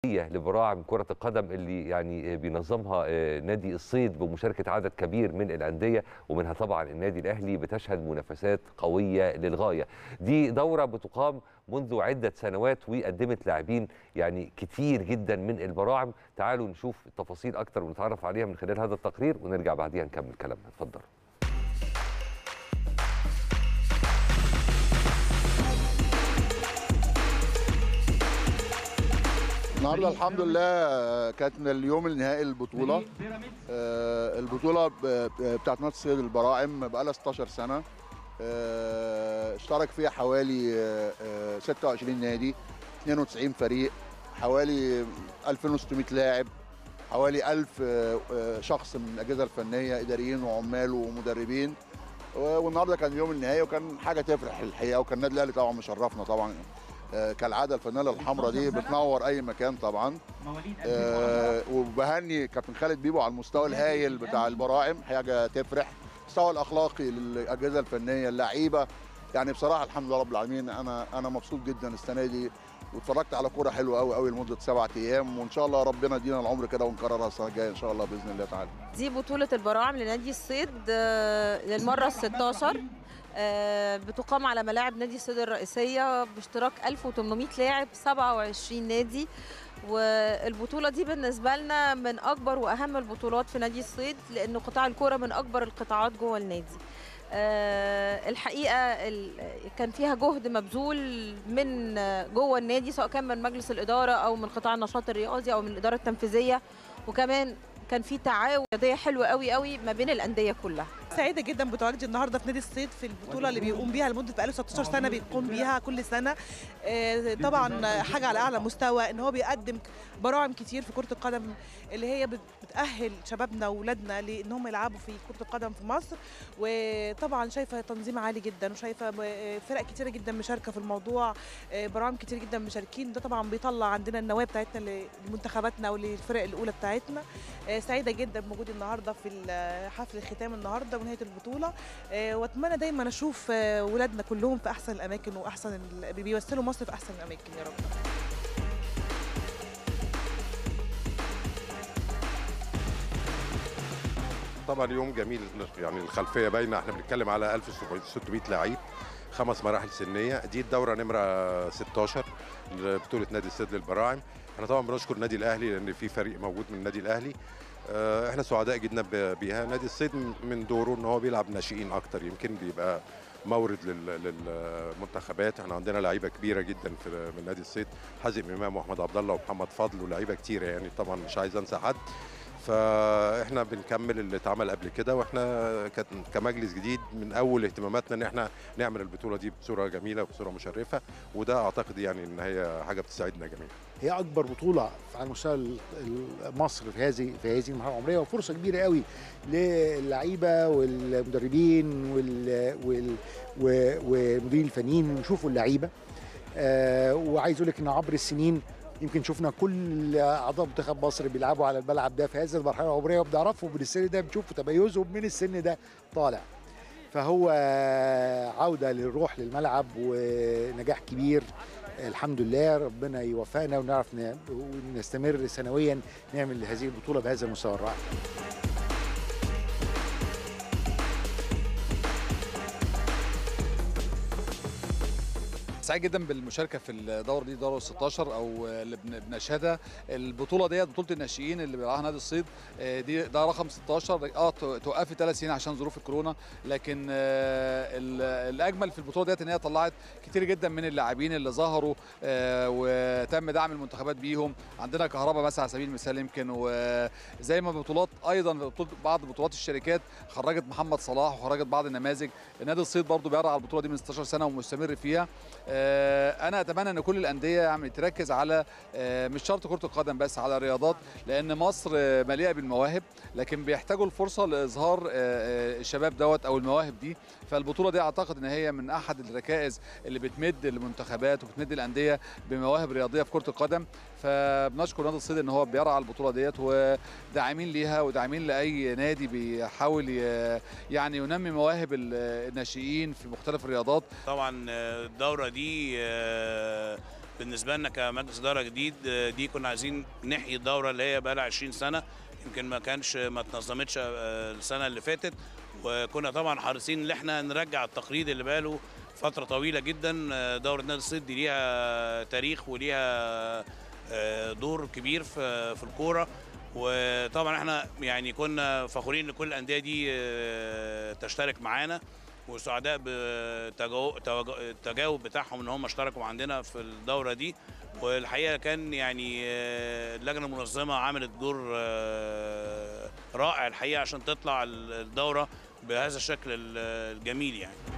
لبراعم كرة القدم اللي يعني بينظمها نادي الصيد بمشاركة عدد كبير من الأندية ومنها طبعا النادي الأهلي بتشهد منافسات قوية للغاية دي دورة بتقام منذ عدة سنوات وقدمت لاعبين يعني كتير جدا من البراعم تعالوا نشوف التفاصيل أكتر ونتعرف عليها من خلال هذا التقرير ونرجع بعديها نكمل كلامنا اتفضل النهارده الحمد لله كانت من اليوم النهائي البطوله آه، البطوله ب- ب- بتاعت نادي الصيد البراعم بقى لها 16 سنه آه، اشترك فيها حوالي آه، آه، 26 نادي 92 فريق حوالي 2600 لاعب حوالي 1000 آه، آه، شخص من الاجهزه الفنيه اداريين وعمال ومدربين و- والنهارده كان يوم النهائي وكان حاجه تفرح الحقيقه وكان النادي الاهلي طبعا مشرفنا طبعا آه، كالعاده الفانيلا الحمراء دي بتنور اي مكان طبعا آه، وبهني كابتن خالد بيبو على المستوى الهايل بتاع البراعم حاجه تفرح المستوى الاخلاقي للاجهزه الفنيه اللعيبه يعني بصراحه الحمد لله رب العالمين انا انا مبسوط جدا السنه دي واتفرجت على كوره حلوه قوي قوي لمده سبعة ايام وان شاء الله ربنا يدينا العمر كده ونكررها السنه الجايه ان شاء الله باذن الله تعالى دي بطولة البراعم لنادي الصيد آه، للمرة ال 16 آه، بتقام على ملاعب نادي الصيد الرئيسية باشتراك 1800 لاعب 27 نادي والبطولة دي بالنسبة لنا من أكبر وأهم البطولات في نادي الصيد لأنه قطاع الكرة من أكبر القطاعات جوه النادي آه، الحقيقة ال- كان فيها جهد مبذول من آه، جوه النادي سواء كان من مجلس الإدارة أو من قطاع النشاط الرياضي أو من الإدارة التنفيذية وكمان كان في تعاون رياضيه حلوه قوي قوي ما بين الانديه كلها سعيده جدا بتواجدي النهارده في نادي الصيد في البطوله اللي بيقوم بيها لمده بقاله 16 سنه بيقوم بيها كل سنه آه، طبعا حاجه على اعلى مستوى ان هو بيقدم براعم كتير في كره القدم اللي هي بت- بتاهل شبابنا واولادنا لان هم يلعبوا في كره القدم في مصر وطبعا شايفه تنظيم عالي جدا وشايفه م- فرق كتيره جدا مشاركه في الموضوع آه، براعم كتير جدا مشاركين ده طبعا بيطلع عندنا النواه بتاعتنا ل- لمنتخباتنا وللفرق الاولى بتاعتنا آه، سعيده جدا بوجودي النهارده في ال- حفل الختام النهارده ونهايه البطوله آه، واتمنى دايما اشوف آه، ولادنا كلهم في احسن الاماكن واحسن ال- بيمثلوا مصر في احسن الاماكن يا رب طبعا يوم جميل يعني الخلفيه باينه احنا بنتكلم على 1600 لعيب خمس مراحل سنيه دي الدوره نمره 16 لبطوله نادي السد للبراعم احنا طبعا بنشكر النادي الاهلي لان في فريق موجود من النادي الاهلي آه، احنا سعداء جدا ب- بيها نادي الصيد من- من دوره ان هو بيلعب ناشئين اكتر يمكن بيبقى مورد لل- للمنتخبات احنا عندنا لعيبه كبيره جدا في من نادي الصيد حازم امام واحمد عبد الله ومحمد فضل ولاعيبه كتيره يعني طبعا مش عايز انسى حد فاحنا بنكمل اللي اتعمل قبل كده واحنا كت- كمجلس جديد من اول اهتماماتنا ان احنا نعمل البطوله دي بصوره جميله وبصوره مشرفه وده اعتقد يعني ان هي حاجه بتساعدنا جميعا هي اكبر بطوله على مستوى ال- ال- مصر في هذه في هذه المرحله العمريه وفرصه كبيره قوي للعيبه والمدربين وال وال و- والمديرين الفنيين يشوفوا اللعيبه آه وعايز اقول لك ان عبر السنين يمكن شفنا كل اعضاء منتخب مصر بيلعبوا على الملعب ده في هذه المرحله العمريه وبنعرفهم من السن ده بنشوفوا تميزهم من السن ده طالع فهو عوده للروح للملعب ونجاح كبير الحمد لله ربنا يوفقنا ونعرف ن- ونستمر سنويا نعمل هذه البطوله بهذا المستوى الرائع سعيد جدا بالمشاركه في الدوره دي دوره 16 او اللي بن- بنشهدها البطوله ديت بطوله الناشئين اللي بيلعبها نادي الصيد آه، دي ده رقم 16 اه تو- توقفت ثلاث سنين عشان ظروف الكورونا لكن آه، ال- الاجمل في البطوله ديت ان هي طلعت كتير جدا من اللاعبين اللي ظهروا آه، وتم دعم المنتخبات بيهم عندنا كهرباء مثلا على سبيل المثال يمكن وزي ما بطولات ايضا بطولة بعض بطولات الشركات خرجت محمد صلاح وخرجت بعض النماذج نادي الصيد برضو بيرعى البطوله دي من 16 سنه ومستمر فيها آه، انا اتمنى ان كل الانديه يعني تركز على آه، مش شرط كره القدم بس على الرياضات لان مصر آه، مليئه بالمواهب لكن بيحتاجوا الفرصه لاظهار آه، آه، الشباب دوت او المواهب دي فالبطوله دي اعتقد ان هي من احد الركائز اللي بتمد المنتخبات وبتمد الانديه بمواهب رياضيه في كره القدم فبنشكر نادي الصيد ان هو بيرعى البطوله ديت وداعمين ليها وداعمين لاي نادي بيحاول ي- يعني ينمي مواهب ال- الناشئين في مختلف الرياضات طبعا آه، الدورة دي آه، بالنسبه لنا كمجلس اداره جديد آه، دي كنا عايزين نحيي الدوره اللي هي بقى لها 20 سنه يمكن ما كانش ما اتنظمتش آه، السنه اللي فاتت وكنا طبعا حريصين ان احنا نرجع التقليد اللي بقاله فتره طويله جدا آه، دوره نادي الصيد دي ليها تاريخ وليها آه، دور كبير في في الكوره وطبعا احنا يعني كنا فخورين ان كل الانديه دي آه، تشترك معانا وسعداء بالتجاوب بتاعهم ان هم اشتركوا عندنا في الدوره دي والحقيقه كان يعني آه، اللجنه المنظمه عملت دور آه، رائع الحقيقه عشان تطلع الدوره بهذا الشكل الجميل يعني